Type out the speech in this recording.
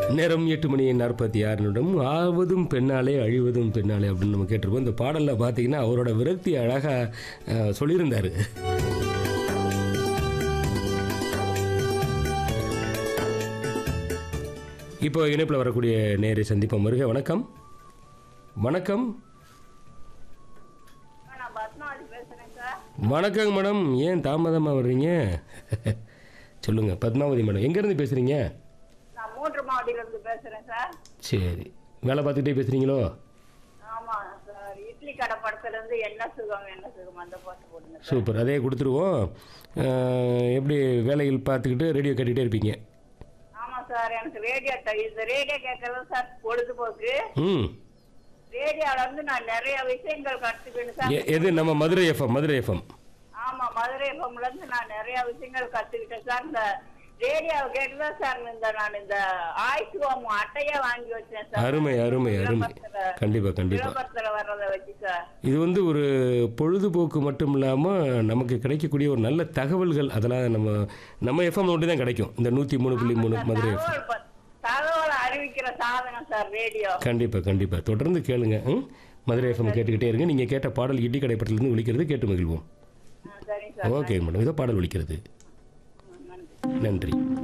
நேரம் எட்டு மணி நாற்பத்தி ஆறு நிமிடம் ஆவதும் பெண்ணாலே அழிவதும் பெண்ணாலே அப்படின்னு நம்ம கேட்டிருப்போம் இந்த பாடலில் பார்த்தீங்கன்னா அவரோட விரக்தி அழகாக சொல்லியிருந்தார் இப்போ இணைப்பில் வரக்கூடிய நேரை சந்திப்போம் வருக வணக்கம் வணக்கம் நான் பத்மாவதி பேசுறேன் சார் வணக்கங்க மேடம் ஏன் தாமதமாக வர்றீங்க சொல்லுங்கள் பத்மாவதி மேடம் எங்கேருந்து பேசுகிறீங்க நான் மூன்று மாவட்டில இருந்து பேசுறேன் சார் சரி வேலை பார்த்துக்கிட்டே பேசுகிறீங்களோ ஆமா சார் இட்லி கடை படத்துல இருந்து என்ன சுகம் என்ன சுகம் அந்த பாட்டு போடுங்க சார் சூப்பர் அதே கொடுத்துருவோம் அஹ், எப்படி வேலைகள் பார்த்துக்கிட்டு ரேடியோ கேட்டுக்கிட்டே இருப்பீங்க ஆமா சார் எனக்கு ரேடியோ இந்த ரேடியோ கேட்கறது சார் பொழுதுபோக்கு ம் ரேடியோல இருந்து நான் நிறைய விஷயங்கள் கத்துக்கணும் சார் எ- எது நம்ம மதுரை எஃப்எம் மதுரை எஃப்எம் ஆமா மதுரை எஃப்எம்ல இருந்து நான் நிறைய விஷயங்கள் கத்துக்கிட்டேன் சார் இந்த ரேடியோவை கேட்டுதான் சார் இந்த நான் இந்த ஆயுஷ்வாம் அட்டையே வாங்கி வச்சேன் சார் அருமை அருமை அருமை விளம்பரத்துல- கண்டிப்பாக கண்டிப்பாக விளம்பரத்துல வர்றதை வச்சு சார் இது வந்து ஒரு பொழுதுபோக்கு மட்டும் இல்லாமல் நமக்கு கிடைக்கக்கூடிய ஒரு நல்ல தகவல்கள் அதெல்லாம் நம்ம நம்ம எஃப்எம் ஒன்று தான் கிடைக்கும் இந்த நூற்றி மூணு புள்ளி மூணு மதுரை எஃப்எம் தகவல் ப- தகவலை அறிவிக்கிற சாதனம் சார் ரேடியோ கண்டிப்பாக கண்டிப்பாக தொடர்ந்து கேளுங்க ம் மதுரை எஃப்எம் கேட்டுக்கிட்டே இருங்க நீங்கள் கேட்ட பாடல் இடி கடைப்பட்டிலிருந்து ஒழிக்கிறது கேட்டு மகிழ்வோம் சரிங்க சார் ஓகே மேடம் இதோ பாடல் ஒழிக்கிறது நன்றி நன்றி